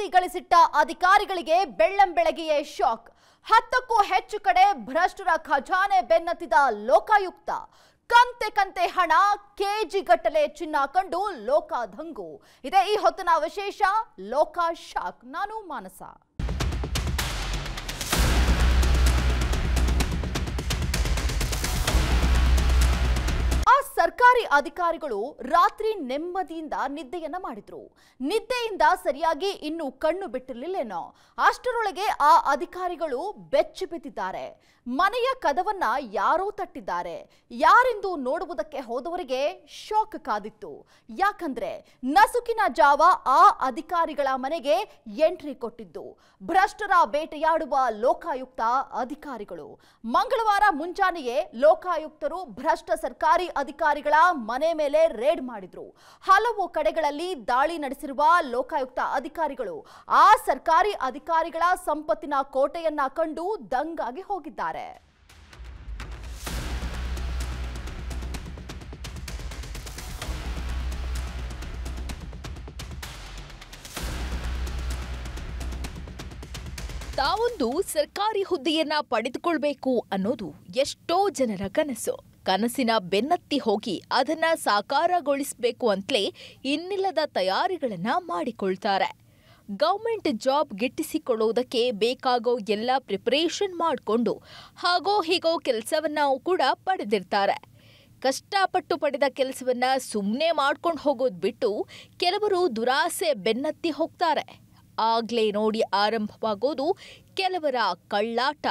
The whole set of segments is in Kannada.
ಗಳಿಸಿಟ್ಟ ಅಧಿಕಾರಿಗಳಿಗೆ ಬೆಳ್ಳಂಬೆಳಗ್ಗೆಯೇ ಶಾಕ್ ಹತ್ತಕ್ಕೂ ಹೆಚ್ಚು ಕಡೆ ಭ್ರಷ್ಟರ ಖಜಾನೆ ಬೆನ್ನತ್ತಿದ ಲೋಕಾಯುಕ್ತ ಕಂತೆ ಕಂತೆ ಹಣ ಕೆಜಿ ಗಟ್ಟಲೆ ಚಿನ್ನ ಕಂಡು ಲೋಕಾದಂಗು ಇದೇ ಈ ಹೊತ್ತಿನ ವಿಶೇಷ ಲೋಕ ಶಾಕ್ ನಾನು ಮಾನಸ ಆ ಸರ್ಕಾರಿ ಅಧಿಕಾರಿಗಳು ರಾತ್ರಿ ನೆಮ್ಮದಿಯಿಂದ ನಿದ್ದೆಯನ್ನ ಮಾಡಿದ್ರು ನಿದ್ದೆಯಿಂದ ಸರಿಯಾಗಿ ಇನ್ನು ಕಣ್ಣು ಬಿಟ್ಟಿರ್ಲಿಲ್ಲೇನೋ ಅಷ್ಟರೊಳಗೆ ಆ ಅಧಿಕಾರಿಗಳು ಬೆಚ್ಚಿ ಬಿದ್ದಿದ್ದಾರೆ ಮನೆಯ ಕದವನ್ನ ಯಾರೋ ತಟ್ಟಿದ್ದಾರೆ ಯಾರೆಂದು ನೋಡುವುದಕ್ಕೆ ಹೋದವರಿಗೆ ಶಾಕ್ ಕಾದಿತ್ತು ಯಾಕಂದ್ರೆ ನಸುಕಿನ ಜಾವ ಆ ಅಧಿಕಾರಿಗಳ ಮನೆಗೆ ಎಂಟ್ರಿ ಕೊಟ್ಟಿದ್ದು ಭ್ರಷ್ಟರ ಬೇಟೆಯಾಡುವ ಲೋಕಾಯುಕ್ತ ಅಧಿಕಾರಿಗಳು ಮಂಗಳವಾರ ಮುಂಜಾನೆಯೇ ಲೋಕಾಯುಕ್ತರು ಭ್ರಷ್ಟ ಸರ್ಕಾರಿ ಅಧಿಕಾರಿಗಳ ಮನೆ ಮೇಲೆ ರೇಡ್ ಮಾಡಿದ್ರು ಹಲವು ಕಡೆಗಳಲ್ಲಿ ದಾಳಿ ನಡೆಸಿರುವ ಲೋಕಾಯುಕ್ತ ಅಧಿಕಾರಿಗಳು ಆ ಸರ್ಕಾರಿ ಅಧಿಕಾರಿಗಳ ಸಂಪತ್ತಿನ ಕೋಟೆಯನ್ನ ಕಂಡು ದಂಗಾಗಿ ಹೋಗಿದ್ದಾರೆ ತಾವೊಂದು ಸರ್ಕಾರಿ ಹುದ್ದೆಯನ್ನ ಪಡೆದುಕೊಳ್ಬೇಕು ಅನ್ನೋದು ಎಷ್ಟೋ ಜನರ ಕನಸು ಕನಸಿನ ಬೆನ್ನತ್ತಿ ಹೋಗಿ ಅದನ್ನ ಸಾಕಾರಗೊಳಿಸಬೇಕು ಅಂತಲೇ ಇನ್ನಿಲ್ಲದ ತಯಾರಿಗಳನ್ನ ಮಾಡಿಕೊಳ್ತಾರೆ ಗೌರ್ಮೆಂಟ್ ಜಾಬ್ ಗಿಟ್ಟಿಸಿಕೊಳ್ಳುವುದಕ್ಕೆ ಬೇಕಾಗೋ ಎಲ್ಲ ಪ್ರಿಪರೇಷನ್ ಮಾಡಿಕೊಂಡು ಹಾಗೋ ಹೀಗೋ ಕೆಲಸವನ್ನ ಕೂಡ ಪಡೆದಿರ್ತಾರೆ ಕಷ್ಟಪಟ್ಟು ಪಡೆದ ಕೆಲಸವನ್ನ ಸುಮ್ಮನೆ ಮಾಡ್ಕೊಂಡು ಹೋಗೋದು ಬಿಟ್ಟು ಕೆಲವರು ದುರಾಸೆ ಬೆನ್ನತ್ತಿ ಹೋಗ್ತಾರೆ ಆಗ್ಲೇ ನೋಡಿ ಆರಂಭವಾಗೋದು ಕೆಲವರ ಕಳ್ಳಾಟ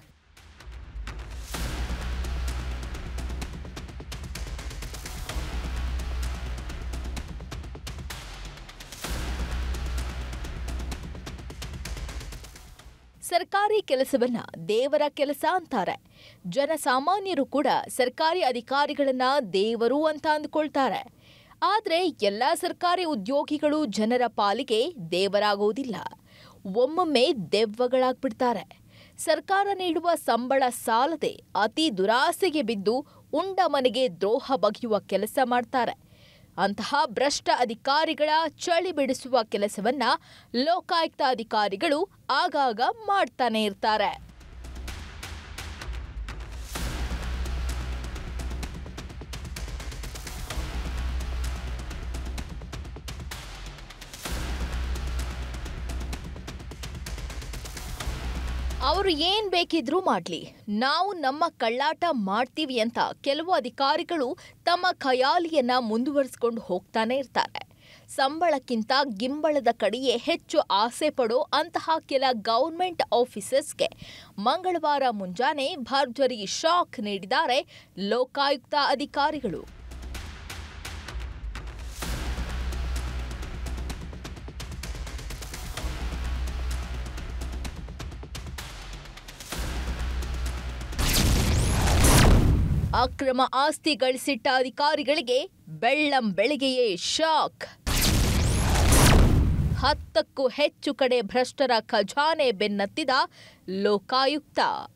ಸರ್ಕಾರಿ ಕೆಲಸವನ್ನ ದೇವರ ಕೆಲಸ ಅಂತಾರೆ ಜನಸಾಮಾನ್ಯರು ಕೂಡ ಸರ್ಕಾರಿ ಅಧಿಕಾರಿಗಳನ್ನ ದೇವರು ಅಂತ ಅಂದ್ಕೊಳ್ತಾರೆ ಆದ್ರೆ ಎಲ್ಲ ಸರ್ಕಾರಿ ಉದ್ಯೋಗಿಗಳು ಜನರ ಪಾಲಿಗೆ ದೇವರಾಗೋದಿಲ್ಲ ಒಮ್ಮೊಮ್ಮೆ ದೆವ್ವಗಳಾಗ್ಬಿಡ್ತಾರೆ ಸರ್ಕಾರ ನೀಡುವ ಸಂಬಳ ಸಾಲದೆ ಅತಿ ದುರಾಸೆಗೆ ಬಿದ್ದು ಉಂಡ ಮನೆಗೆ ದ್ರೋಹ ಬಗೆಯುವ ಕೆಲಸ ಮಾಡ್ತಾರೆ ಅಂತಹ ಭ್ರಷ್ಟ ಅಧಿಕಾರಿಗಳ ಚಳಿ ಬಿಡಿಸುವ ಕೆಲಸವನ್ನ ಲೋಕಾಯುಕ್ತ ಅಧಿಕಾರಿಗಳು ಆಗಾಗ ಮಾಡ್ತಾನೆ ಇರ್ತಾರೆ ಅವರು ಏನ್ ಬೇಕಿದ್ರೂ ಮಾಡ್ಲಿ ನಾವು ನಮ್ಮ ಕಳ್ಳಾಟ ಮಾಡ್ತೀವಿ ಅಂತ ಕೆಲವು ಅಧಿಕಾರಿಗಳು ತಮ್ಮ ಖಯಾಲಿಯನ್ನ ಮುಂದುವರಿಸಿಕೊಂಡು ಹೋಗ್ತಾನೆ ಇರ್ತಾರೆ ಸಂಬಳಕ್ಕಿಂತ ಗಿಂಬಳದ ಕಡೆಯೇ ಹೆಚ್ಚು ಆಸೆ ಪಡೋ ಅಂತಹ ಕೆಲ ಗೌರ್ಮೆಂಟ್ ಆಫೀಸರ್ಸ್ಗೆ ಮಂಗಳವಾರ ಮುಂಜಾನೆ ಭರ್ಜರಿ ಶಾಕ್ ನೀಡಿದ್ದಾರೆ ಲೋಕಾಯುಕ್ತ ಅಧಿಕಾರಿಗಳು ಅಕ್ರಮ ಆಸ್ತಿ ಗಳಿಸಿಟ್ಟ ಅಧಿಕಾರಿಗಳಿಗೆ ಬೆಳ್ಳಂ ಬೆಳಿಗ್ಗೆಯೇ ಶಾಕ್ ಹತ್ತಕ್ಕೂ ಹೆಚ್ಚು ಕಡೆ ಭ್ರಷ್ಟರ ಖಜಾನೆ ಬೆನ್ನತ್ತಿದ ಲೋಕಾಯುಕ್ತ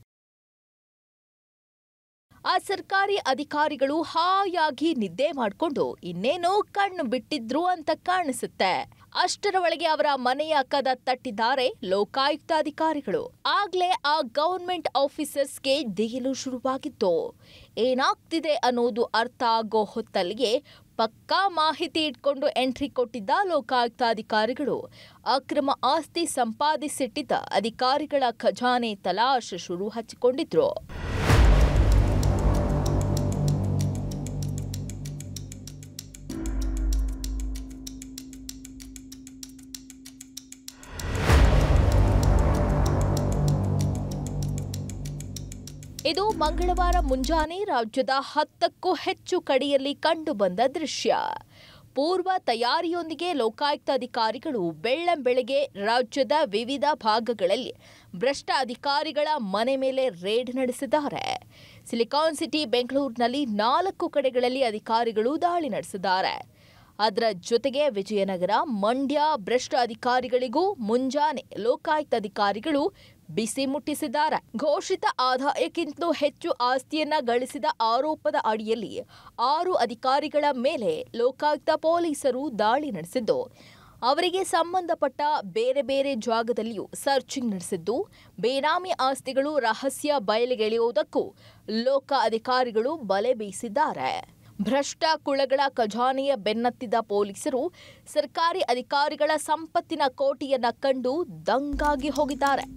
ಆ ಸರ್ಕಾರಿ ಅಧಿಕಾರಿಗಳು ಹಾಯಾಗಿ ನಿದ್ದೆ ಮಾಡಿಕೊಂಡು ಇನ್ನೇನೋ ಕಣ್ಣು ಬಿಟ್ಟಿದ್ರು ಅಂತ ಕಾಣಿಸುತ್ತೆ ಅಷ್ಟರ ಒಳಗೆ ಅವರ ಮನೆಯ ಕದ ತಟ್ಟಿದ್ದಾರೆ ಲೋಕಾಯುಕ್ತ ಅಧಿಕಾರಿಗಳು ಆಗ್ಲೇ ಆ ಗವರ್ಮೆಂಟ್ ಆಫೀಸರ್ಸ್ಗೆ ದಿಗಿಲು ಶುರುವಾಗಿತ್ತು ಏನಾಗ್ತಿದೆ ಅನ್ನೋದು ಅರ್ಥ ಆಗೋ ಹೊತ್ತಲ್ಲಿಗೆ ಪಕ್ಕಾ ಮಾಹಿತಿ ಇಟ್ಕೊಂಡು ಎಂಟ್ರಿ ಕೊಟ್ಟಿದ್ದ ಲೋಕಾಯುಕ್ತ ಅಧಿಕಾರಿಗಳು ಅಕ್ರಮ ಆಸ್ತಿ ಸಂಪಾದಿಸಿಟ್ಟಿದ್ದ ಅಧಿಕಾರಿಗಳ ಖಜಾನೆ ತಲಾಶ್ ಶುರು ಹಚ್ಚಿಕೊಂಡಿದ್ರು ಇದು ಮಂಗಳವಾರ ಮುಂಜಾನೆ ರಾಜ್ಯದ ಹತ್ತಕ್ಕೂ ಹೆಚ್ಚು ಕಡೆಯಲ್ಲಿ ಕಂಡುಬಂದ ದೃಶ್ಯ ಪೂರ್ವ ತಯಾರಿಯೊಂದಿಗೆ ಲೋಕಾಯುಕ್ತ ಅಧಿಕಾರಿಗಳು ಬೆಳ್ಳಂಬೆಳಗ್ಗೆ ರಾಜ್ಯದ ವಿವಿಧ ಭಾಗಗಳಲ್ಲಿ ಭ್ರಷ್ಟ ಅಧಿಕಾರಿಗಳ ಮನೆ ಮೇಲೆ ರೇಡ್ ನಡೆಸಿದ್ದಾರೆ ಸಿಲಿಕಾನ್ ಸಿಟಿ ಬೆಂಗಳೂರಿನಲ್ಲಿ ನಾಲ್ಕು ಕಡೆಗಳಲ್ಲಿ ಅಧಿಕಾರಿಗಳು ದಾಳಿ ನಡೆಸಿದ್ದಾರೆ ಅದರ ಜೊತೆಗೆ ವಿಜಯನಗರ ಮಂಡ್ಯ ಭ್ರಷ್ಟ ಅಧಿಕಾರಿಗಳಿಗೂ ಮುಂಜಾನೆ ಲೋಕಾಯುಕ್ತ ಅಧಿಕಾರಿಗಳು ಬಿಸಿ ಮುಟ್ಟಿಸಿದ್ದಾರೆ ಘೋಷಿತ ಆದಾಯಕ್ಕಿಂತಲೂ ಹೆಚ್ಚು ಆಸ್ತಿಯನ್ನ ಗಳಿಸಿದ ಆರೋಪದ ಅಡಿಯಲ್ಲಿ ಆರು ಅಧಿಕಾರಿಗಳ ಮೇಲೆ ಲೋಕಾಯುಕ್ತ ಪೊಲೀಸರು ದಾಳಿ ನಡೆಸಿದ್ದು ಅವರಿಗೆ ಸಂಬಂಧಪಟ್ಟ ಬೇರೆ ಬೇರೆ ಜಾಗದಲ್ಲಿಯೂ ಸರ್ಚಿಂಗ್ ನಡೆಸಿದ್ದು ಬೇನಾಮಿ ಆಸ್ತಿಗಳು ರಹಸ್ಯ ಬಯಲಿಗೆಳೆಯುವುದಕ್ಕೂ ಲೋಕ ಅಧಿಕಾರಿಗಳು ಬಲೆ ಬೀಸಿದ್ದಾರೆ ಭ್ರಷ್ಟ ಕುಳಗಳ ಖಜಾನೆಯ ಬೆನ್ನತ್ತಿದ ಪೊಲೀಸರು ಸರ್ಕಾರಿ ಅಧಿಕಾರಿಗಳ ಸಂಪತ್ತಿನ ಕೋಟಿಯನ್ನ ಕಂಡು ದಂಗಾಗಿ ಹೋಗಿದ್ದಾರೆ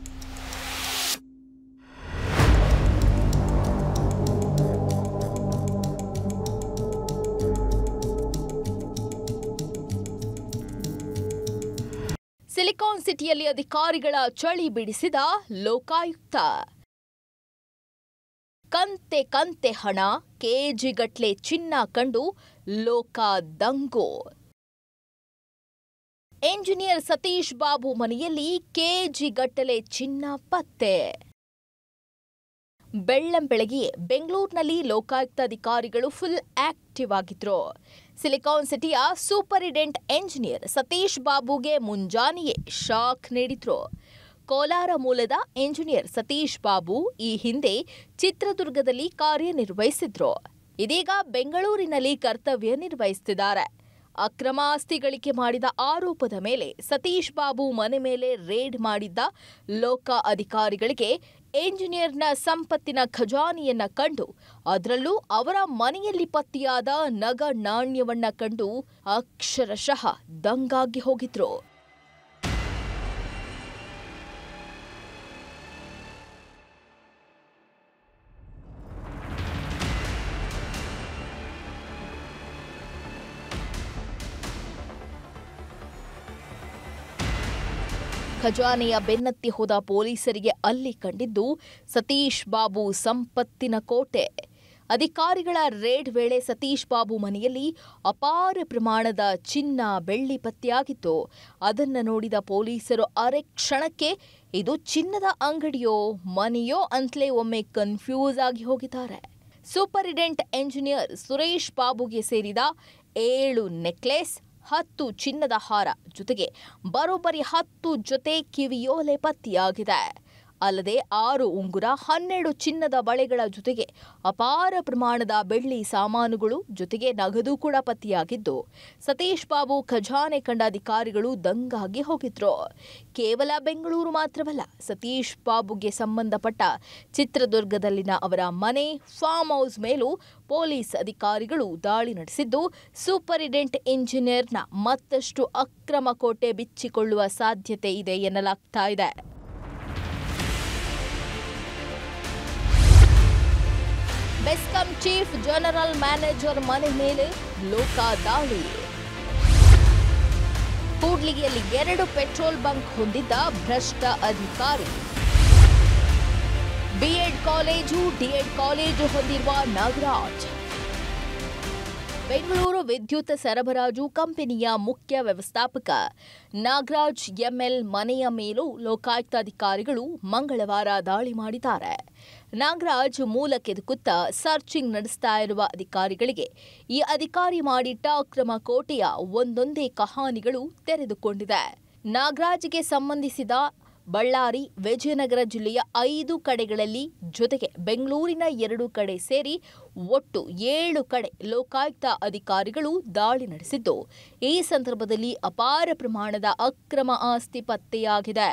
ಸಿಲಿಕಾನ್ ಸಿಟಿಯಲ್ಲಿ ಅಧಿಕಾರಿಗಳ ಚಳಿ ಬಿಡಿಸಿದ ಲೋಕಾಯುಕ್ತ ಕಂತೆ ಕಂತೆ ಹಣ ಕೆಜಿಗಟ್ಲೆ ಚಿನ್ನ ಕಂಡು ಲೋಕ ದಂಗು ಎಂಜಿನಿಯರ್ ಸತೀಶ್ ಬಾಬು ಮನೆಯಲ್ಲಿ ಕೆಜಿಗಟ್ಟಲೆ ಚಿನ್ನ ಪತ್ತೆ ಬೆಳ್ಳಂಬೆಳಗಿಯೇ ಬೆಂಗಳೂರಿನಲ್ಲಿ ಲೋಕಾಯುಕ್ತ ಅಧಿಕಾರಿಗಳು ಫುಲ್ ಆಕ್ಟಿವ್ ಆಗಿದ್ರು ಸಿಲಿಕಾನ್ ಸಿಟಿಯ ಸೂಪರಿಡೆಂಟ್ ಎಂಜಿನಿಯರ್ ಸತೀಶ್ ಬಾಬುಗೆ ಮುಂಜಾನೆಯೇ ಶಾಕ್ ನೀಡಿದ್ರು ಕೋಲಾರ ಮೂಲದ ಎಂಜಿನಿಯರ್ ಸತೀಶ್ ಬಾಬು ಈ ಹಿಂದೆ ಚಿತ್ರದುರ್ಗದಲ್ಲಿ ಕಾರ್ಯನಿರ್ವಹಿಸಿದ್ರು ಇದೀಗ ಬೆಂಗಳೂರಿನಲ್ಲಿ ಕರ್ತವ್ಯ ನಿರ್ವಹಿಸುತ್ತಿದ್ದಾರೆ ಅಕ್ರಮ ಆಸ್ತಿ ಗಳಿಕೆ ಮಾಡಿದ ಆರೋಪದ ಮೇಲೆ ಸತೀಶ್ ಬಾಬು ಮನೆ ಮೇಲೆ ರೇಡ್ ಮಾಡಿದ್ದ ಲೋಕ ಅಧಿಕಾರಿಗಳಿಗೆ ಎಂಜಿನಿಯರ್ನ ಸಂಪತ್ತಿನ ಖಜಾನೆಯನ್ನ ಕಂಡು ಅದರಲ್ಲೂ ಅವರ ಮನೆಯಲ್ಲಿ ಪತ್ತೆಯಾದ ನಗ ನಾಣ್ಯವನ್ನ ಕಂಡು ಅಕ್ಷರಶಃ ದಂಗಾಗಿ ಹೋಗಿದ್ರು ಖಜಾನೆಯ ಬೆನ್ನತ್ತಿ ಹೋದ ಪೊಲೀಸರಿಗೆ ಅಲ್ಲಿ ಕಂಡಿದ್ದು ಸತೀಶ್ ಬಾಬು ಸಂಪತ್ತಿನ ಕೋಟೆ ಅಧಿಕಾರಿಗಳ ರೇಡ್ ವೇಳೆ ಸತೀಶ್ ಬಾಬು ಮನೆಯಲ್ಲಿ ಅಪಾರ ಪ್ರಮಾಣದ ಚಿನ್ನ ಬೆಳ್ಳಿ ಪತ್ತೆಯಾಗಿತ್ತು ಅದನ್ನು ನೋಡಿದ ಪೊಲೀಸರು ಅರೆ ಕ್ಷಣಕ್ಕೆ ಇದು ಚಿನ್ನದ ಅಂಗಡಿಯೋ ಮನೆಯೋ ಅಂತಲೇ ಒಮ್ಮೆ ಕನ್ಫ್ಯೂಸ್ ಆಗಿ ಹೋಗಿದ್ದಾರೆ ಸೂಪರಿಡೆಂಟ್ ಎಂಜಿನಿಯರ್ ಸುರೇಶ್ ಬಾಬುಗೆ ಸೇರಿದ ಏಳು ನೆಕ್ಲೆಸ್ ಹತ್ತು ಚಿನ್ನದ ಹಾರ ಜೊತೆಗೆ ಬರೋಬ್ಬರಿ ಹತ್ತು ಜೊತೆ ಕಿವಿಯೋಲೆ ಪತ್ತೆಯಾಗಿದೆ ಅಲ್ಲದೆ ಆರು ಉಂಗುರ ಹನ್ನೆರಡು ಚಿನ್ನದ ಬಳೆಗಳ ಜೊತೆಗೆ ಅಪಾರ ಪ್ರಮಾಣದ ಬೆಳ್ಳಿ ಸಾಮಾನುಗಳು ಜೊತೆಗೆ ನಗದು ಕೂಡ ಪತ್ತೆಯಾಗಿದ್ದು ಸತೀಶ್ ಬಾಬು ಖಜಾನೆ ಕಂಡ ಅಧಿಕಾರಿಗಳು ದಂಗಾಗಿ ಹೋಗಿದ್ರು ಕೇವಲ ಬೆಂಗಳೂರು ಮಾತ್ರವಲ್ಲ ಸತೀಶ್ ಬಾಬುಗೆ ಸಂಬಂಧಪಟ್ಟ ಚಿತ್ರದುರ್ಗದಲ್ಲಿನ ಅವರ ಮನೆ ಫಾರ್ಮ್ ಹೌಸ್ ಮೇಲೂ ಪೊಲೀಸ್ ಅಧಿಕಾರಿಗಳು ದಾಳಿ ನಡೆಸಿದ್ದು ಸೂಪರಿಡೆಂಟ್ ಇಂಜಿನಿಯರ್ನ ಮತ್ತಷ್ಟು ಅಕ್ರಮ ಕೋಟೆ ಬಿಚ್ಚಿಕೊಳ್ಳುವ ಸಾಧ್ಯತೆ ಇದೆ ಎನ್ನಲಾಗ್ತಾ ಇದೆ ಬೆಸ್ಕಾಂ ಚೀಫ್ ಜನರಲ್ ಮ್ಯಾನೇಜರ್ ಮನೆ ಮೇಲೆ ಲೋಕ ದಾಳಿ ಕೂಡ್ಲಿಗಿಯಲ್ಲಿ ಎರಡು ಪೆಟ್ರೋಲ್ ಬಂಕ್ ಹೊಂದಿದ್ದ ಭ್ರಷ್ಟ ಅಧಿಕಾರಿ ಬಿಎಡ್ ಕಾಲೇಜು ಡಿಎಡ್ ಕಾಲೇಜು ಹೊಂದಿರುವ ನಾಗರಾಜ್ ಬೆಂಗಳೂರು ವಿದ್ಯುತ್ ಸರಬರಾಜು ಕಂಪನಿಯ ಮುಖ್ಯ ವ್ಯವಸ್ಥಾಪಕ ನಾಗರಾಜ್ ಎಂಎಲ್ ಮನೆಯ ಮೇಲೂ ಲೋಕಾಯುಕ್ತ ಅಧಿಕಾರಿಗಳು ಮಂಗಳವಾರ ದಾಳಿ ಮಾಡಿದ್ದಾರೆ ನಾಗರಾಜ್ ಮೂಲಕ್ಕೆದುಕುತ್ತ ಸರ್ಚಿಂಗ್ ನಡೆಸ್ತಾ ಇರುವ ಅಧಿಕಾರಿಗಳಿಗೆ ಈ ಅಧಿಕಾರಿ ಮಾಡಿಟ್ಟ ಅಕ್ರಮ ಕೋಟೆಯ ಒಂದೊಂದೇ ಕಹಾನಿಗಳು ತೆರೆದುಕೊಂಡಿದೆ ನಾಗರಾಜ್ಗೆ ಸಂಬಂಧಿಸಿದ ಬಳ್ಳಾರಿ ವಿಜಯನಗರ ಜಿಲ್ಲೆಯ ಐದು ಕಡೆಗಳಲ್ಲಿ ಜೊತೆಗೆ ಬೆಂಗಳೂರಿನ ಎರಡು ಕಡೆ ಸೇರಿ ಒಟ್ಟು ಏಳು ಕಡೆ ಲೋಕಾಯುಕ್ತ ಅಧಿಕಾರಿಗಳು ದಾಳಿ ನಡೆಸಿದ್ದು ಈ ಸಂದರ್ಭದಲ್ಲಿ ಅಪಾರ ಪ್ರಮಾಣದ ಅಕ್ರಮ ಆಸ್ತಿ ಪತ್ತೆಯಾಗಿದೆ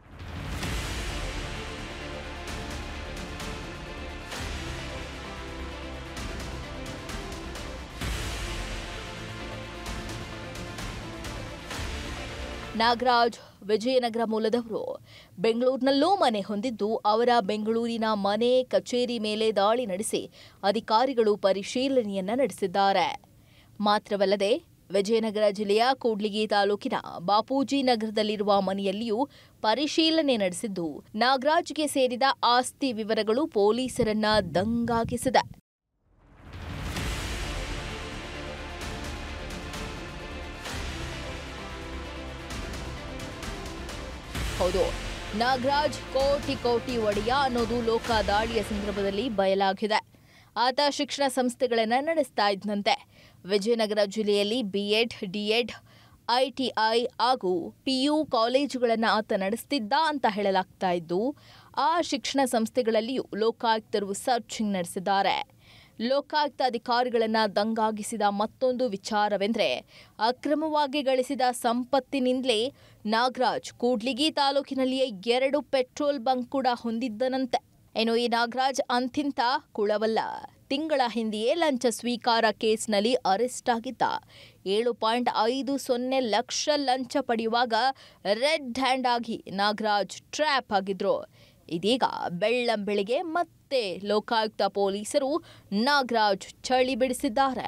ನಾಗರಾಜ್ ವಿಜಯನಗರ ಮೂಲದವರು ಬೆಂಗಳೂರಿನಲ್ಲೂ ಮನೆ ಹೊಂದಿದ್ದು ಅವರ ಬೆಂಗಳೂರಿನ ಮನೆ ಕಚೇರಿ ಮೇಲೆ ದಾಳಿ ನಡೆಸಿ ಅಧಿಕಾರಿಗಳು ಪರಿಶೀಲನೆಯನ್ನ ನಡೆಸಿದ್ದಾರೆ ಮಾತ್ರವಲ್ಲದೆ ವಿಜಯನಗರ ಜಿಲ್ಲೆಯ ಕೂಡ್ಲಿಗಿ ತಾಲೂಕಿನ ಬಾಪೂಜಿ ನಗರದಲ್ಲಿರುವ ಮನೆಯಲ್ಲಿಯೂ ಪರಿಶೀಲನೆ ನಡೆಸಿದ್ದು ನಾಗರಾಜ್ಗೆ ಸೇರಿದ ಆಸ್ತಿ ವಿವರಗಳು ಪೊಲೀಸರನ್ನ ದಂಗಾಗಿಸಿದೆ ಹೌದು ನಾಗರಾಜ್ ಕೋಟಿ ಕೋಟಿ ಒಡೆಯ ಅನ್ನೋದು ಲೋಕ ದಾಳಿಯ ಸಂದರ್ಭದಲ್ಲಿ ಬಯಲಾಗಿದೆ ಆತ ಶಿಕ್ಷಣ ಸಂಸ್ಥೆಗಳನ್ನು ನಡೆಸ್ತಾ ಇದ್ದಂತೆ ವಿಜಯನಗರ ಜಿಲ್ಲೆಯಲ್ಲಿ ಬಿಎಡ್ ಡಿಎಡ್ ಐಟಿಐ ಹಾಗೂ ಪಿಯು ಕಾಲೇಜುಗಳನ್ನು ಆತ ನಡೆಸ್ತಿದ್ದ ಅಂತ ಹೇಳಲಾಗ್ತಾ ಇದ್ದು ಆ ಶಿಕ್ಷಣ ಸಂಸ್ಥೆಗಳಲ್ಲಿಯೂ ಲೋಕಾಯುಕ್ತರು ಸರ್ಚಿಂಗ್ ನಡೆಸಿದ್ದಾರೆ ಲೋಕಾಯುಕ್ತ ಅಧಿಕಾರಿಗಳನ್ನ ದಂಗಾಗಿಸಿದ ಮತ್ತೊಂದು ವಿಚಾರವೆಂದರೆ ಅಕ್ರಮವಾಗಿ ಗಳಿಸಿದ ಸಂಪತ್ತಿನಿಂದಲೇ ನಾಗರಾಜ್ ಕೂಡ್ಲಿಗಿ ತಾಲೂಕಿನಲ್ಲಿಯೇ ಎರಡು ಪೆಟ್ರೋಲ್ ಬಂಕ್ ಕೂಡ ಹೊಂದಿದ್ದನಂತೆ ಏನು ಈ ನಾಗರಾಜ್ ಅಂತಿಂತ ಕುಳವಲ್ಲ ತಿಂಗಳ ಹಿಂದೆಯೇ ಲಂಚ ಸ್ವೀಕಾರ ಕೇಸ್ನಲ್ಲಿ ಅರೆಸ್ಟ್ ಆಗಿದ್ದ ಏಳು ಪಾಯಿಂಟ್ ಐದು ಸೊನ್ನೆ ಲಕ್ಷ ಲಂಚ ಪಡೆಯುವಾಗ ರೆಡ್ ಹ್ಯಾಂಡ್ ಆಗಿ ನಾಗರಾಜ್ ಟ್ರ್ಯಾಪ್ ಆಗಿದ್ರು ಇದೀಗ ಬೆಳ್ಳಂಬೆಳಿಗ್ಗೆ ಮತ್ತೆ ಲೋಕಾಯುಕ್ತ ಪೊಲೀಸರು ನಾಗರಾಜ್ ಚಳಿ ಬಿಡಿಸಿದ್ದಾರೆ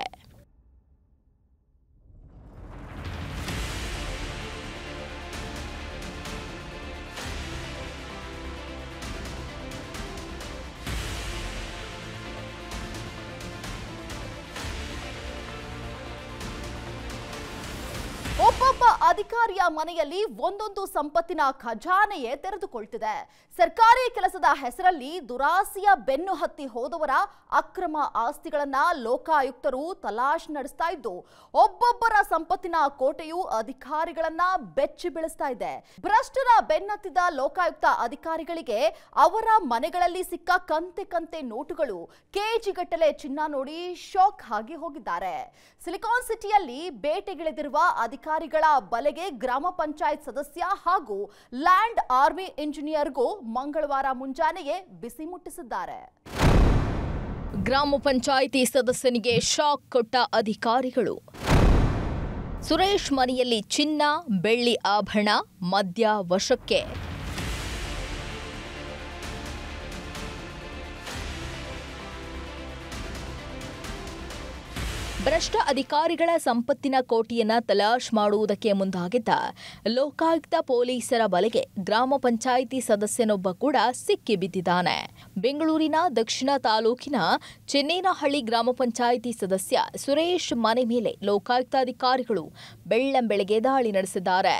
ಒಬ್ಬೊಬ್ಬ ಅಧಿಕಾರಿಯ ಮನೆಯಲ್ಲಿ ಒಂದೊಂದು ಸಂಪತ್ತಿನ ಖಜಾನೆಯೇ ತೆರೆದುಕೊಳ್ತಿದೆ ಸರ್ಕಾರಿ ಕೆಲಸದ ಹೆಸರಲ್ಲಿ ದುರಾಸೆಯ ಬೆನ್ನು ಹತ್ತಿ ಹೋದವರ ಅಕ್ರಮ ಆಸ್ತಿಗಳನ್ನ ಲೋಕಾಯುಕ್ತರು ತಲಾಶ್ ನಡೆಸ್ತಾ ಇದ್ದು ಒಬ್ಬೊಬ್ಬರ ಸಂಪತ್ತಿನ ಕೋಟೆಯು ಅಧಿಕಾರಿಗಳನ್ನ ಬೆಚ್ಚಿ ಬೀಳಿಸ್ತಾ ಇದೆ ಭ್ರಷ್ಟರ ಬೆನ್ನತ್ತಿದ ಲೋಕಾಯುಕ್ತ ಅಧಿಕಾರಿಗಳಿಗೆ ಅವರ ಮನೆಗಳಲ್ಲಿ ಸಿಕ್ಕ ಕಂತೆ ಕಂತೆ ನೋಟುಗಳು ಕೆಜಿಗಟ್ಟಲೆ ಚಿನ್ನ ನೋಡಿ ಶಾಕ್ ಆಗಿ ಹೋಗಿದ್ದಾರೆ ಸಿಲಿಕಾನ್ ಸಿಟಿಯಲ್ಲಿ ಬೇಟೆಗಿಳಿದಿರುವ ಅಧಿಕಾರಿಗಳ ಬಲೆಗೆ ಗ್ರಾಮ ಪಂಚಾಯತ್ ಸದಸ್ಯ ಹಾಗೂ ಲ್ಯಾಂಡ್ ಆರ್ಮಿ ಇಂಜಿನಿಯರ್ಗೂ ಮಂಗಳವಾರ ಮುಂಜಾನೆಯೇ ಬಿಸಿ ಮುಟ್ಟಿಸಿದ್ದಾರೆ ಗ್ರಾಮ ಪಂಚಾಯಿತಿ ಸದಸ್ಯನಿಗೆ ಶಾಕ್ ಕೊಟ್ಟ ಅಧಿಕಾರಿಗಳು ಸುರೇಶ್ ಮನೆಯಲ್ಲಿ ಚಿನ್ನ ಬೆಳ್ಳಿ ಆಭರಣ ಮದ್ಯ ವಶಕ್ಕೆ ಭ್ರಷ್ಟ ಅಧಿಕಾರಿಗಳ ಸಂಪತ್ತಿನ ಕೋಟಿಯನ್ನ ತಲಾಶ್ ಮಾಡುವುದಕ್ಕೆ ಮುಂದಾಗಿದ್ದ ಲೋಕಾಯುಕ್ತ ಪೊಲೀಸರ ಬಲೆಗೆ ಗ್ರಾಮ ಪಂಚಾಯಿತಿ ಸದಸ್ಯನೊಬ್ಬ ಕೂಡ ಸಿಕ್ಕಿಬಿದ್ದಿದ್ದಾನೆ ಬೆಂಗಳೂರಿನ ದಕ್ಷಿಣ ತಾಲೂಕಿನ ಚೆನ್ನೇನಹಳ್ಳಿ ಗ್ರಾಮ ಪಂಚಾಯಿತಿ ಸದಸ್ಯ ಸುರೇಶ್ ಮನೆ ಮೇಲೆ ಲೋಕಾಯುಕ್ತ ಅಧಿಕಾರಿಗಳು ಬೆಳ್ಳಂಬೆಳಗ್ಗೆ ದಾಳಿ ನಡೆಸಿದ್ದಾರೆ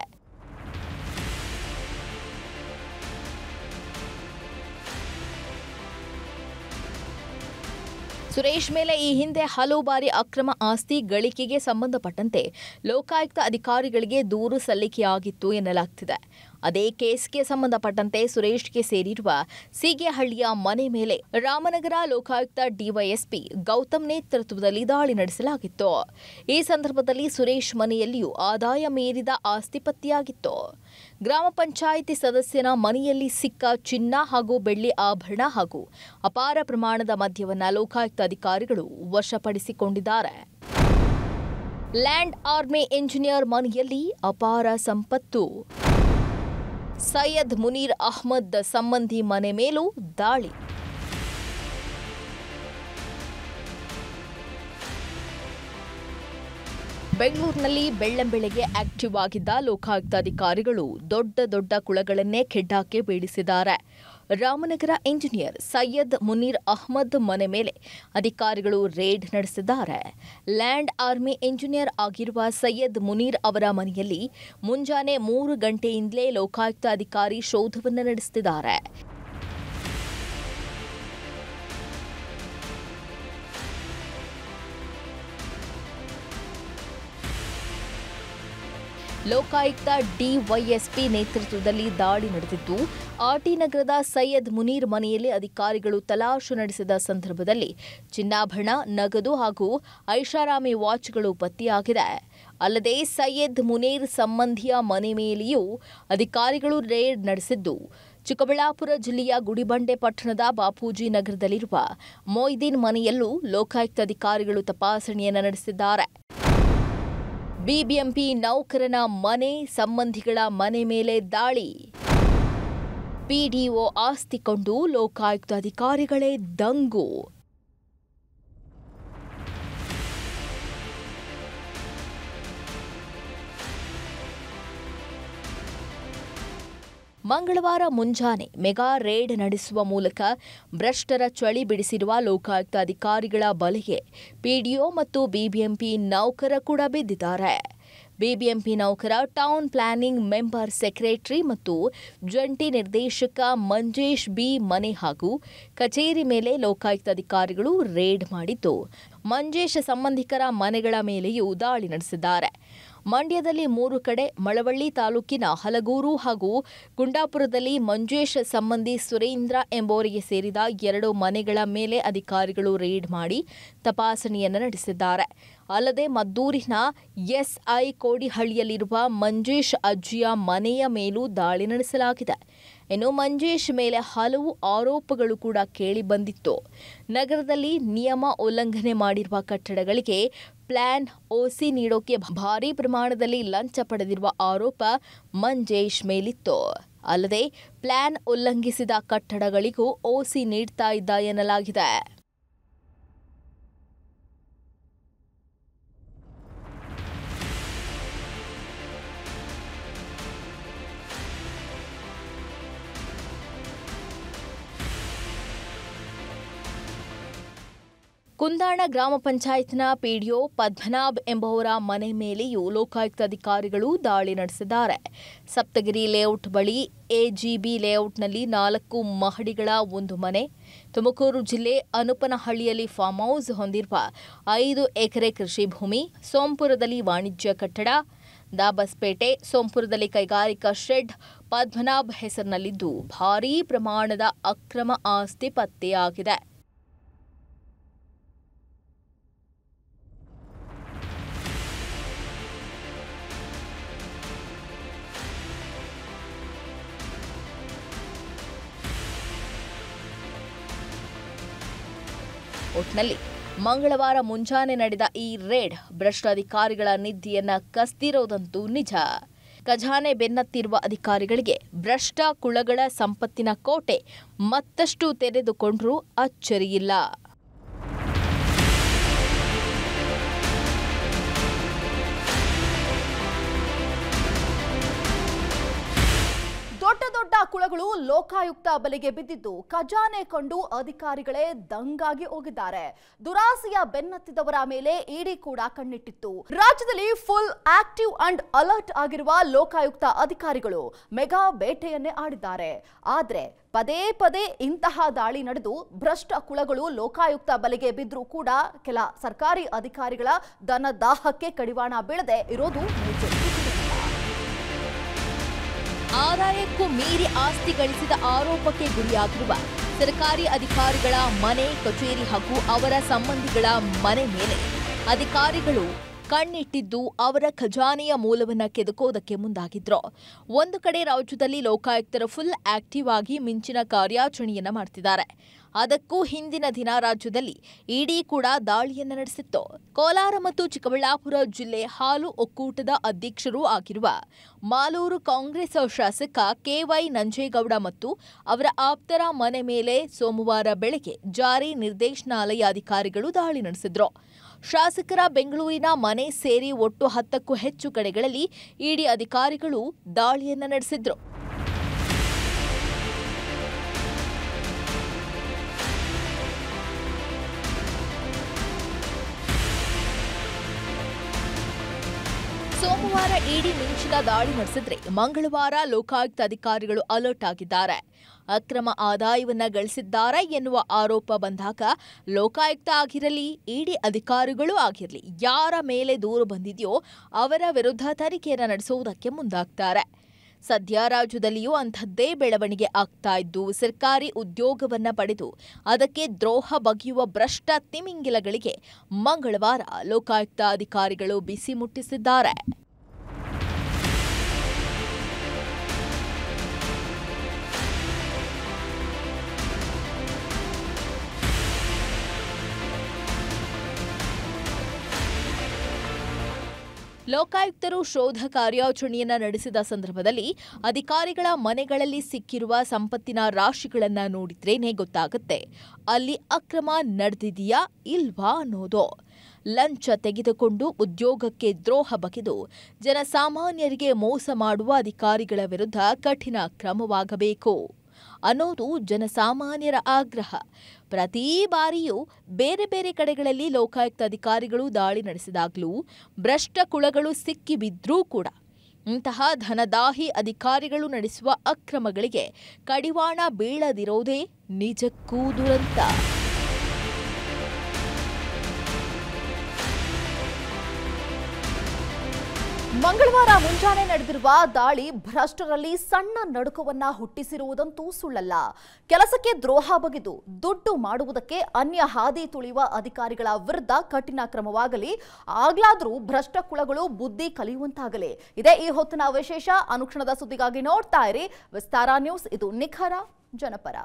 ಸುರೇಶ್ ಮೇಲೆ ಈ ಹಿಂದೆ ಹಲವು ಬಾರಿ ಅಕ್ರಮ ಆಸ್ತಿ ಗಳಿಕೆಗೆ ಸಂಬಂಧಪಟ್ಟಂತೆ ಲೋಕಾಯುಕ್ತ ಅಧಿಕಾರಿಗಳಿಗೆ ದೂರು ಸಲ್ಲಿಕೆಯಾಗಿತ್ತು ಎನ್ನಲಾಗ್ತಿದೆ ಅದೇ ಕೇಸ್ಗೆ ಸಂಬಂಧಪಟ್ಟಂತೆ ಸುರೇಶ್ಗೆ ಸೇರಿರುವ ಸೀಗೆಹಳ್ಳಿಯ ಮನೆ ಮೇಲೆ ರಾಮನಗರ ಲೋಕಾಯುಕ್ತ ಡಿವೈಎಸ್ಪಿ ಗೌತಮ್ ನೇತೃತ್ವದಲ್ಲಿ ದಾಳಿ ನಡೆಸಲಾಗಿತ್ತು ಈ ಸಂದರ್ಭದಲ್ಲಿ ಸುರೇಶ್ ಮನೆಯಲ್ಲಿಯೂ ಆದಾಯ ಮೀರಿದ ಆಸ್ತಿ ಪತ್ತೆಯಾಗಿತ್ತು ಗ್ರಾಮ ಪಂಚಾಯಿತಿ ಸದಸ್ಯನ ಮನೆಯಲ್ಲಿ ಸಿಕ್ಕ ಚಿನ್ನ ಹಾಗೂ ಬೆಳ್ಳಿ ಆಭರಣ ಹಾಗೂ ಅಪಾರ ಪ್ರಮಾಣದ ಮದ್ಯವನ್ನ ಲೋಕಾಯುಕ್ತ ಅಧಿಕಾರಿಗಳು ವಶಪಡಿಸಿಕೊಂಡಿದ್ದಾರೆ ಲ್ಯಾಂಡ್ ಆರ್ಮಿ ಇಂಜಿನಿಯರ್ ಮನೆಯಲ್ಲಿ ಅಪಾರ ಸಂಪತ್ತು ಸೈಯದ್ ಮುನೀರ್ ಅಹ್ಮದ್ ಸಂಬಂಧಿ ಮನೆ ಮೇಲೂ ದಾಳಿ ಬೆಂಗಳೂರಿನಲ್ಲಿ ಬೆಳ್ಳಂಬೆಳಗ್ಗೆ ಆಕ್ಟಿವ್ ಆಗಿದ್ದ ಲೋಕಾಯುಕ್ತ ಅಧಿಕಾರಿಗಳು ದೊಡ್ಡ ದೊಡ್ಡ ಕುಳಗಳನ್ನೇ ಕೆಡ್ಡಾಕೆ ಬೀಳಿಸಿದ್ದಾರೆ ರಾಮನಗರ ಇಂಜಿನಿಯರ್ ಸೈಯದ್ ಮುನೀರ್ ಅಹ್ಮದ್ ಮನೆ ಮೇಲೆ ಅಧಿಕಾರಿಗಳು ರೇಡ್ ನಡೆಸಿದ್ದಾರೆ ಲ್ಯಾಂಡ್ ಆರ್ಮಿ ಇಂಜಿನಿಯರ್ ಆಗಿರುವ ಸೈಯದ್ ಮುನೀರ್ ಅವರ ಮನೆಯಲ್ಲಿ ಮುಂಜಾನೆ ಮೂರು ಗಂಟೆಯಿಂದಲೇ ಲೋಕಾಯುಕ್ತ ಅಧಿಕಾರಿ ಶೋಧವನ್ನು ನಡೆಸುತ್ತಿದ್ದಾರೆ ಲೋಕಾಯುಕ್ತ ಡಿವೈಎಸ್ಪಿ ನೇತೃತ್ವದಲ್ಲಿ ದಾಳಿ ನಡೆದಿದ್ದು ಆರ್ಟಿ ನಗರದ ಸೈಯದ್ ಮುನೀರ್ ಮನೆಯಲ್ಲಿ ಅಧಿಕಾರಿಗಳು ತಲಾಶು ನಡೆಸಿದ ಸಂದರ್ಭದಲ್ಲಿ ಚಿನ್ನಾಭರಣ ನಗದು ಹಾಗೂ ಐಷಾರಾಮಿ ವಾಚ್ಗಳು ಪತ್ತೆಯಾಗಿದೆ ಅಲ್ಲದೆ ಸೈಯದ್ ಮುನೀರ್ ಸಂಬಂಧಿಯ ಮನೆ ಮೇಲೆಯೂ ಅಧಿಕಾರಿಗಳು ರೇಡ್ ನಡೆಸಿದ್ದು ಚಿಕ್ಕಬಳ್ಳಾಪುರ ಜಿಲ್ಲೆಯ ಗುಡಿಬಂಡೆ ಪಟ್ಟಣದ ಬಾಪೂಜಿ ನಗರದಲ್ಲಿರುವ ಮೊಯ್ದೀನ್ ಮನೆಯಲ್ಲೂ ಲೋಕಾಯುಕ್ತ ಅಧಿಕಾರಿಗಳು ತಪಾಸಣೆಯನ್ನು ನಡೆಸಿದ್ದಾರೆ ಬಿಬಿಎಂಪಿ ನೌಕರನ ಮನೆ ಸಂಬಂಧಿಗಳ ಮನೆ ಮೇಲೆ ದಾಳಿ ಪಿಡಿಒ ಆಸ್ತಿ ಕೊಂಡು ಲೋಕಾಯುಕ್ತ ಅಧಿಕಾರಿಗಳೇ ದಂಗು ಮಂಗಳವಾರ ಮುಂಜಾನೆ ಮೆಗಾ ರೇಡ್ ನಡೆಸುವ ಮೂಲಕ ಭ್ರಷ್ಟರ ಚಳಿ ಬಿಡಿಸಿರುವ ಲೋಕಾಯುಕ್ತ ಅಧಿಕಾರಿಗಳ ಬಲೆಗೆ ಪಿಡಿಒ ಮತ್ತು ಬಿಬಿಎಂಪಿ ನೌಕರ ಕೂಡ ಬಿದ್ದಿದ್ದಾರೆ ಬಿಬಿಎಂಪಿ ನೌಕರ ಟೌನ್ ಪ್ಲಾನಿಂಗ್ ಮೆಂಬರ್ ಸೆಕ್ರೆಟರಿ ಮತ್ತು ಜಂಟಿ ನಿರ್ದೇಶಕ ಮಂಜೇಶ್ ಬಿ ಮನೆ ಹಾಗೂ ಕಚೇರಿ ಮೇಲೆ ಲೋಕಾಯುಕ್ತ ಅಧಿಕಾರಿಗಳು ರೇಡ್ ಮಾಡಿದ್ದು ಮಂಜೇಶ್ ಸಂಬಂಧಿಕರ ಮನೆಗಳ ಮೇಲೆಯೂ ದಾಳಿ ನಡೆಸಿದ್ದಾರೆ ಮಂಡ್ಯದಲ್ಲಿ ಮೂರು ಕಡೆ ಮಳವಳ್ಳಿ ತಾಲೂಕಿನ ಹಲಗೂರು ಹಾಗೂ ಗುಂಡಾಪುರದಲ್ಲಿ ಮಂಜೇಶ್ ಸಂಬಂಧಿ ಸುರೇಂದ್ರ ಎಂಬುವರಿಗೆ ಸೇರಿದ ಎರಡು ಮನೆಗಳ ಮೇಲೆ ಅಧಿಕಾರಿಗಳು ರೇಡ್ ಮಾಡಿ ತಪಾಸಣೆಯನ್ನು ನಡೆಸಿದ್ದಾರೆ ಅಲ್ಲದೆ ಮದ್ದೂರಿನ ಎಸ್ಐ ಕೋಡಿಹಳ್ಳಿಯಲ್ಲಿರುವ ಮಂಜೇಶ್ ಅಜ್ಜಿಯ ಮನೆಯ ಮೇಲೂ ದಾಳಿ ನಡೆಸಲಾಗಿದೆ ಇನ್ನು ಮಂಜೇಶ್ ಮೇಲೆ ಹಲವು ಆರೋಪಗಳು ಕೂಡ ಕೇಳಿ ಬಂದಿತ್ತು ನಗರದಲ್ಲಿ ನಿಯಮ ಉಲ್ಲಂಘನೆ ಮಾಡಿರುವ ಕಟ್ಟಡಗಳಿಗೆ ಪ್ಲಾನ್ ಓಸಿ ನೀಡೋಕೆ ಭಾರೀ ಪ್ರಮಾಣದಲ್ಲಿ ಲಂಚ ಪಡೆದಿರುವ ಆರೋಪ ಮಂಜೇಶ್ ಮೇಲಿತ್ತು ಅಲ್ಲದೆ ಪ್ಲಾನ್ ಉಲ್ಲಂಘಿಸಿದ ಕಟ್ಟಡಗಳಿಗೂ ಓಸಿ ನೀಡ್ತಾ ಇದ್ದ ಎನ್ನಲಾಗಿದೆ ಕುಂದಾಣ ಗ್ರಾಮ ಪಂಚಾಯತ್ನ ಪಿಡಿಒ ಪದ್ಮನಾಭ್ ಎಂಬುವರ ಮನೆ ಮೇಲೆಯೂ ಲೋಕಾಯುಕ್ತ ಅಧಿಕಾರಿಗಳು ದಾಳಿ ನಡೆಸಿದ್ದಾರೆ ಸಪ್ತಗಿರಿ ಲೇಔಟ್ ಬಳಿ ಎಜಿಬಿ ಲೇಔಟ್ನಲ್ಲಿ ನಾಲ್ಕು ಮಹಡಿಗಳ ಒಂದು ಮನೆ ತುಮಕೂರು ಜಿಲ್ಲೆ ಅನುಪನಹಳ್ಳಿಯಲ್ಲಿ ಫಾರ್ಮ್ ಹೌಸ್ ಹೊಂದಿರುವ ಐದು ಎಕರೆ ಕೃಷಿ ಭೂಮಿ ಸೋಂಪುರದಲ್ಲಿ ವಾಣಿಜ್ಯ ಕಟ್ಟಡ ದಾಬಸ್ಪೇಟೆ ಸೋಂಪುರದಲ್ಲಿ ಕೈಗಾರಿಕಾ ಶೆಡ್ ಪದ್ಮನಾಭ್ ಹೆಸರಿನಲ್ಲಿದ್ದು ಭಾರೀ ಪ್ರಮಾಣದ ಅಕ್ರಮ ಆಸ್ತಿ ಪತ್ತೆಯಾಗಿದೆ ಒಟ್ನಲ್ಲಿ ಮಂಗಳವಾರ ಮುಂಜಾನೆ ನಡೆದ ಈ ರೇಡ್ ಭ್ರಷ್ಟ ಅಧಿಕಾರಿಗಳ ನಿಧಿಯನ್ನ ಕಸ್ತಿರೋದಂತೂ ನಿಜ ಖಜಾನೆ ಬೆನ್ನತ್ತಿರುವ ಅಧಿಕಾರಿಗಳಿಗೆ ಭ್ರಷ್ಟ ಕುಳಗಳ ಸಂಪತ್ತಿನ ಕೋಟೆ ಮತ್ತಷ್ಟು ತೆರೆದುಕೊಂಡ್ರೂ ಅಚ್ಚರಿಯಿಲ್ಲ ದೊಡ್ಡ ದೊಡ್ಡ ಕುಳಗಳು ಲೋಕಾಯುಕ್ತ ಬಲಿಗೆ ಬಿದ್ದಿದ್ದು ಖಜಾನೆ ಕಂಡು ಅಧಿಕಾರಿಗಳೇ ದಂಗಾಗಿ ಹೋಗಿದ್ದಾರೆ ದುರಾಸೆಯ ಬೆನ್ನತ್ತಿದವರ ಮೇಲೆ ಇಡಿ ಕೂಡ ಕಣ್ಣಿಟ್ಟಿತ್ತು ರಾಜ್ಯದಲ್ಲಿ ಫುಲ್ ಆಕ್ಟಿವ್ ಅಂಡ್ ಅಲರ್ಟ್ ಆಗಿರುವ ಲೋಕಾಯುಕ್ತ ಅಧಿಕಾರಿಗಳು ಮೆಗಾ ಬೇಟೆಯನ್ನೇ ಆಡಿದ್ದಾರೆ ಆದ್ರೆ ಪದೇ ಪದೇ ಇಂತಹ ದಾಳಿ ನಡೆದು ಭ್ರಷ್ಟ ಕುಳಗಳು ಲೋಕಾಯುಕ್ತ ಬಲಿಗೆ ಬಿದ್ರೂ ಕೂಡ ಕೆಲ ಸರ್ಕಾರಿ ಅಧಿಕಾರಿಗಳ ದನ ದಾಹಕ್ಕೆ ಕಡಿವಾಣ ಬೀಳದೆ ಇರೋದು ನಿಜ ಆದಾಯಕ್ಕೂ ಮೀರಿ ಆಸ್ತಿ ಗಳಿಸಿದ ಆರೋಪಕ್ಕೆ ಗುರಿಯಾಗಿರುವ ಸರ್ಕಾರಿ ಅಧಿಕಾರಿಗಳ ಮನೆ ಕಚೇರಿ ಹಾಗೂ ಅವರ ಸಂಬಂಧಿಗಳ ಮನೆ ಮೇಲೆ ಅಧಿಕಾರಿಗಳು ಕಣ್ಣಿಟ್ಟಿದ್ದು ಅವರ ಖಜಾನೆಯ ಮೂಲವನ್ನ ಕೆದಕೋದಕ್ಕೆ ಮುಂದಾಗಿದ್ರು ಒಂದು ಕಡೆ ರಾಜ್ಯದಲ್ಲಿ ಲೋಕಾಯುಕ್ತರು ಫುಲ್ ಆಕ್ಟಿವ್ ಆಗಿ ಮಿಂಚಿನ ಕಾರ್ಯಾಚರಣೆಯನ್ನ ಮಾಡ್ತಿದ್ದಾರೆ ಅದಕ್ಕೂ ಹಿಂದಿನ ದಿನ ರಾಜ್ಯದಲ್ಲಿ ಇಡಿ ಕೂಡ ದಾಳಿಯನ್ನ ನಡೆಸಿತ್ತು ಕೋಲಾರ ಮತ್ತು ಚಿಕ್ಕಬಳ್ಳಾಪುರ ಜಿಲ್ಲೆ ಹಾಲು ಒಕ್ಕೂಟದ ಅಧ್ಯಕ್ಷರೂ ಆಗಿರುವ ಮಾಲೂರು ಕಾಂಗ್ರೆಸ್ ಶಾಸಕ ಕೆವೈ ನಂಜೇಗೌಡ ಮತ್ತು ಅವರ ಆಪ್ತರ ಮನೆ ಮೇಲೆ ಸೋಮವಾರ ಬೆಳಗ್ಗೆ ಜಾರಿ ನಿರ್ದೇಶನಾಲಯ ಅಧಿಕಾರಿಗಳು ದಾಳಿ ನಡೆಸಿದ್ರು ಶಾಸಕರ ಬೆಂಗಳೂರಿನ ಮನೆ ಸೇರಿ ಒಟ್ಟು ಹತ್ತಕ್ಕೂ ಹೆಚ್ಚು ಕಡೆಗಳಲ್ಲಿ ಇಡಿ ಅಧಿಕಾರಿಗಳು ದಾಳಿಯನ್ನ ನಡೆಸಿದ್ರು ಸೋಮವಾರ ಇಡಿ ಮಿಂಚಿನ ದಾಳಿ ನಡೆಸಿದ್ರೆ ಮಂಗಳವಾರ ಲೋಕಾಯುಕ್ತ ಅಧಿಕಾರಿಗಳು ಅಲರ್ಟ್ ಆಗಿದ್ದಾರೆ ಅಕ್ರಮ ಆದಾಯವನ್ನ ಗಳಿಸಿದ್ದಾರೆ ಎನ್ನುವ ಆರೋಪ ಬಂದಾಗ ಲೋಕಾಯುಕ್ತ ಆಗಿರಲಿ ಇಡಿ ಅಧಿಕಾರಿಗಳು ಆಗಿರಲಿ ಯಾರ ಮೇಲೆ ದೂರು ಬಂದಿದೆಯೋ ಅವರ ವಿರುದ್ಧ ತನಿಖೆಯನ್ನು ನಡೆಸುವುದಕ್ಕೆ ಮುಂದಾಗ್ತಾರೆ ಸದ್ಯ ರಾಜ್ಯದಲ್ಲಿಯೂ ಅಂಥದ್ದೇ ಬೆಳವಣಿಗೆ ಆಗ್ತಾ ಇದ್ದು ಸರ್ಕಾರಿ ಉದ್ಯೋಗವನ್ನ ಪಡೆದು ಅದಕ್ಕೆ ದ್ರೋಹ ಬಗೆಯುವ ಭ್ರಷ್ಟ ತಿಮಿಂಗಿಲಗಳಿಗೆ ಮಂಗಳವಾರ ಲೋಕಾಯುಕ್ತ ಅಧಿಕಾರಿಗಳು ಬಿಸಿ ಮುಟ್ಟಿಸಿದ್ದಾರೆ ಲೋಕಾಯುಕ್ತರು ಶೋಧ ಕಾರ್ಯಾಚರಣೆಯನ್ನ ನಡೆಸಿದ ಸಂದರ್ಭದಲ್ಲಿ ಅಧಿಕಾರಿಗಳ ಮನೆಗಳಲ್ಲಿ ಸಿಕ್ಕಿರುವ ಸಂಪತ್ತಿನ ರಾಶಿಗಳನ್ನ ನೋಡಿದ್ರೇನೆ ಗೊತ್ತಾಗುತ್ತೆ ಅಲ್ಲಿ ಅಕ್ರಮ ನಡೆದಿದೆಯಾ ಇಲ್ವಾ ಅನ್ನೋದು ಲಂಚ ತೆಗೆದುಕೊಂಡು ಉದ್ಯೋಗಕ್ಕೆ ದ್ರೋಹ ಬಗೆದು ಜನಸಾಮಾನ್ಯರಿಗೆ ಮೋಸ ಮಾಡುವ ಅಧಿಕಾರಿಗಳ ವಿರುದ್ಧ ಕಠಿಣ ಕ್ರಮವಾಗಬೇಕು ಅನ್ನೋದು ಜನಸಾಮಾನ್ಯರ ಆಗ್ರಹ ಪ್ರತಿ ಬಾರಿಯೂ ಬೇರೆ ಬೇರೆ ಕಡೆಗಳಲ್ಲಿ ಲೋಕಾಯುಕ್ತ ಅಧಿಕಾರಿಗಳು ದಾಳಿ ನಡೆಸಿದಾಗಲೂ ಭ್ರಷ್ಟ ಕುಳಗಳು ಸಿಕ್ಕಿಬಿದ್ರೂ ಕೂಡ ಇಂತಹ ಧನದಾಹಿ ಅಧಿಕಾರಿಗಳು ನಡೆಸುವ ಅಕ್ರಮಗಳಿಗೆ ಕಡಿವಾಣ ಬೀಳದಿರೋದೇ ನಿಜಕ್ಕೂ ದುರಂತ ಮಂಗಳವಾರ ಮುಂಜಾನೆ ನಡೆದಿರುವ ದಾಳಿ ಭ್ರಷ್ಟರಲ್ಲಿ ಸಣ್ಣ ನಡುಕವನ್ನ ಹುಟ್ಟಿಸಿರುವುದಂತೂ ಸುಳ್ಳಲ್ಲ ಕೆಲಸಕ್ಕೆ ದ್ರೋಹ ಬಗೆದು ದುಡ್ಡು ಮಾಡುವುದಕ್ಕೆ ಅನ್ಯ ಹಾದಿ ತುಳಿಯುವ ಅಧಿಕಾರಿಗಳ ವಿರುದ್ಧ ಕಠಿಣ ಕ್ರಮವಾಗಲಿ ಆಗ್ಲಾದ್ರೂ ಭ್ರಷ್ಟ ಕುಳಗಳು ಬುದ್ಧಿ ಕಲಿಯುವಂತಾಗಲಿ ಇದೇ ಈ ಹೊತ್ತಿನ ವಿಶೇಷ ಅನುಕ್ಷಣದ ಸುದ್ದಿಗಾಗಿ ನೋಡ್ತಾ ಇರಿ ವಿಸ್ತಾರ ನ್ಯೂಸ್ ಇದು ನಿಖರ ಜನಪರ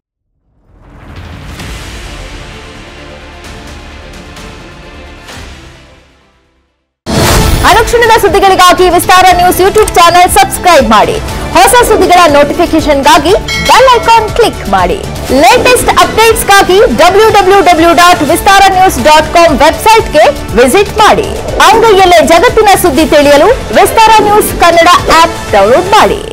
ಅನುಕ್ಷಣದ ಸುದ್ದಿಗಳಿಗಾಗಿ Vistara news YouTube channel subscribe ಮಾಡಿ ಹೊಸ ಸುದ್ದಿಗಳ ನೋಟಿಫಿಕೇಶನ್ಗಾಗಿ ಬೆಲ್ ಐಕಾನ್ ಕ್ಲಿಕ್ ಮಾಡಿ ಲೇಟೆಸ್ಟ್ ಅಪ್ಡೇಟ್ಸ್ಗಾಗಿ W W W dot Vistara news dot com ವೆಬ್ಸೈಟ್ಗೆ ವಿಸಿಟ್ ಮಾಡಿ ಅಂಗೈಯಲ್ಲೇ ಜಗತ್ತಿನ ಸುದ್ದಿ ತಿಳಿಯಲು Vistara news Kannada app download ಮಾಡಿ